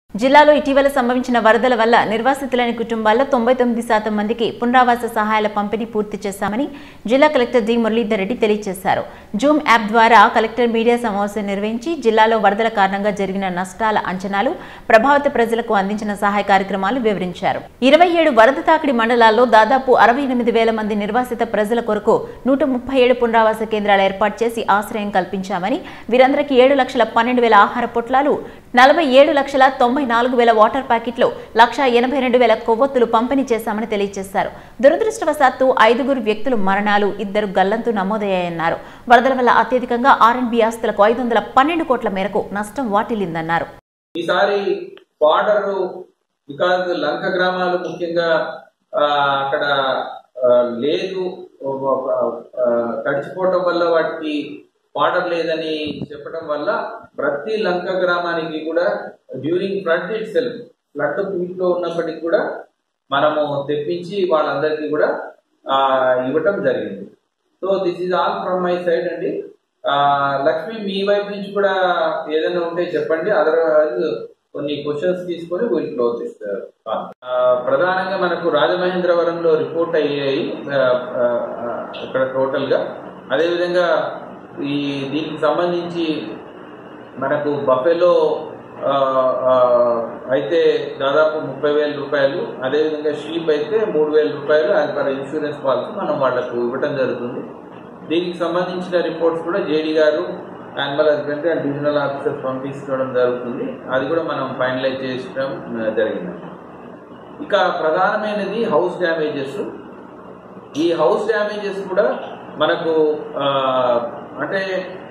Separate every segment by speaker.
Speaker 1: జిల్లాలో ఇటీవల సంభవించిన వరదల వల్ల నిర్వాసితులైన కుటుంబాల్లో తొంభై తొమ్మిది శాతం మందికి పునరావాస సహాయాల పంపిణీ పూర్తి చేశామని జిల్లా కలెక్టర్ డి మురళీధర్ రెడ్డి తెలియజేశారు జూమ్ యాప్ ద్వారా కలెక్టర్ మీడియా సమావేశం నిర్వహించి జిల్లాలో వరదల కారణంగా జరిగిన నష్టాల అంచనాలు ప్రభావిత ప్రజలకు అందించిన సహాయ కార్యక్రమాలు వివరించారు ఇరవై ఏడు వరద తాకిడి మండలాల్లో దాదాపు అరవై ఎనిమిది వేల మంది నిర్వాసిత ప్రజల కొరకు నూట ముప్పై ఏడు పునరావాస కేంద్రాలు ఏర్పాటు చేసి ఆశ్రయం కల్పించామని వీరందరికీ ఏడు లక్షల పన్నెండు వేల ఆహార పొట్లాలు నలభై ఏడు లక్షల తొంభై నాలుగు వేల వాటర్ ప్యాకెట్లు లక్ష ఎనభై రెండు వేల కొవ్వొత్తులు పంపిణీ చేశామని తెలియజేశారు దురదృష్టవశాత్తు ఐదుగురు వ్యక్తులు మరణాలు ఇద్దరు గల్లంతు నమోదయ్యాయన్నారు వరదల వల్ల అత్యధికంగా ఆర్ఎండ్బి ఆస్తులకు ఐదు వందల పన్నెండు కోట్ల మేరకు నష్టం వాటిల్లిందన్నారు
Speaker 2: ఈసారి బార్డర్ బికాజ్ లంక గ్రామాలు ముఖ్యంగా ఆ, అక్కడ ఆ, లేదు ఆ, తడిచిపోవటం వల్ల వాటికి వాటర్ లేదని చెప్పడం వల్ల ప్రతి లంక గ్రామానికి కూడా during flood itself flood peak లో ఉన్నప్పటికీ కూడా మనము తెప్పించి వాళ్ళందరికీ కూడా ఆ, ఇవ్వటం జరిగింది so this is all from my side అండి ఆ, లక్ష్మి మీ వైపు నుంచి కూడా ఏదైనా ఉంటే చెప్పండి అదర్వైజ్ కొన్ని క్వశ్చన్స్ తీసుకొని వీళ్ళు క్లోజ్ చేస్తారు ప్రధానంగా మనకు రాజమహేంద్రవరంలో రిపోర్ట్ అయ్యాయి ఆ, ఆ, ఆ, ఇక్కడ టోటల్ గా అదేవిధంగా ఈ దీనికి సంబంధించి మనకు బఫెలో ఆ, ఆ, అయితే దాదాపు ముప్పై వేల రూపాయలు అదేవిధంగా షీప్ అయితే మూడు వేల రూపాయలు యాజ్ పర్ ఇన్సూరెన్స్ పాలసీ మనం వాళ్లకు ఇవ్వటం జరుగుతుంది దీనికి సంబంధించిన రిపోర్ట్స్ కూడా జేడీ గారు animal husbandry and divisional officers పంపించడం జరుగుతుంది అది కూడా మనం ఫైనలైజ్ చేయడం ఆ, జరిగింది ఇక ప్రధానమైనది హౌస్ డ్యామేజెస్ ఈ హౌస్ డ్యామేజెస్ కూడా మనకు ఆ, అంటే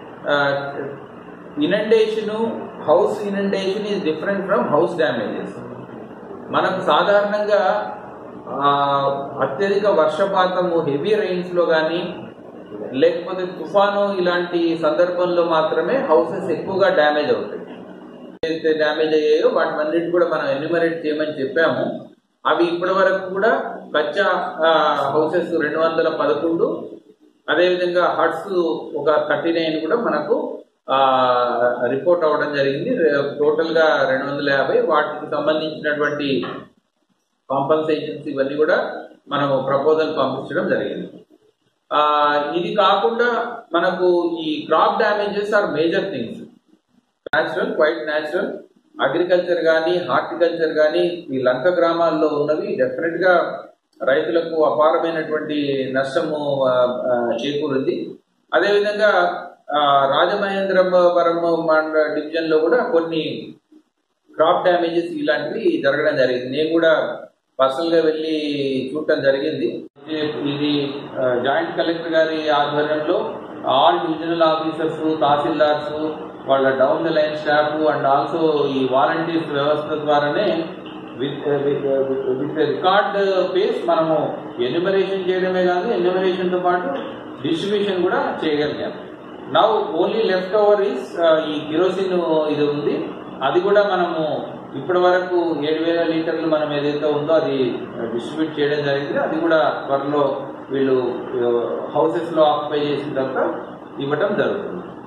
Speaker 2: inundation house inundation is different from house damages మనకు సాధారణంగా ఆ, అత్యధిక వర్షపాతము హెవీ రైన్స్ లో కానీ లేకపోతే తుఫాను ఇలాంటి సందర్భంలో మాత్రమే హౌసెస్ ఎక్కువగా డ్యామేజ్ అవుతాయి ఏదైతే డ్యామేజ్ అయ్యాయో వాటివన్నిటి కూడా మనం ఎన్యూమరేట్ చేయమని చెప్పాము అవి ఇప్పటి వరకు కూడా కచ్చా హౌసెస్ రెండు వందల పదకొండు అదేవిధంగా హట్స్ ఒక థర్టీ నైన్ కూడా మనకు రిపోర్ట్ అవ్వడం జరిగింది టోటల్ గా రెండు వందల యాభై వాటికి సంబంధించినటువంటి కాంపన్సేషన్స్ ఇవన్నీ కూడా మనము ప్రపోజల్ పంపించడం జరిగింది ఆ, ఇది కాకుండా మనకు ఈ crop damages are major things natural quite natural agriculture కానీ హార్టికల్చర్ కానీ ఈ లంక గ్రామాల్లో ఉన్నవి డెఫినెట్ గా రైతులకు అపారమైనటువంటి నష్టము ఆ, ఆ, చేకూరింది అదేవిధంగా ఆ, రాజమహేంద్రవరం మండ డివిజన్ లో కూడా కొన్ని క్రాప్ డ్యామేజెస్ ఇలాంటివి జరగడం జరిగింది నేను కూడా పర్సనల్ గా వెళ్ళి చూడటం జరిగింది ఇది- ఇది ఆ, జాయింట్ కలెక్టర్ గారి ఆధ్వర్యంలో ఆల్ డివిజనల్ ఆఫీసర్స్ తహసీల్దార్స్ వాళ్ళ down the line staff and also ఈ వాలంటీర్స్ వ్యవస్థ ద్వారానే విత్ విత్ రికార్డ్ పేస్ మనము ఎన్యుమరేషన్ చేయడమే కాదు ఎన్యుమరేషన్ తో పాటు డిస్ట్రిబ్యూషన్ కూడా చేయగలిగాం now only left over is ఈ కిరోసిన్ ఇది ఉంది అది కూడా మనము ఇప్పటి వరకు ఏడు వేల లీటర్లు మనం ఏదైతే ఉందో అది డిస్ట్రిబ్యూట్ చేయడం జరిగింది అది కూడా త్వరలో వీళ్ళు హౌసెస్ లో ఆక్యుపై చేసిన తర్వాత ఇవ్వటం జరుగుతుంది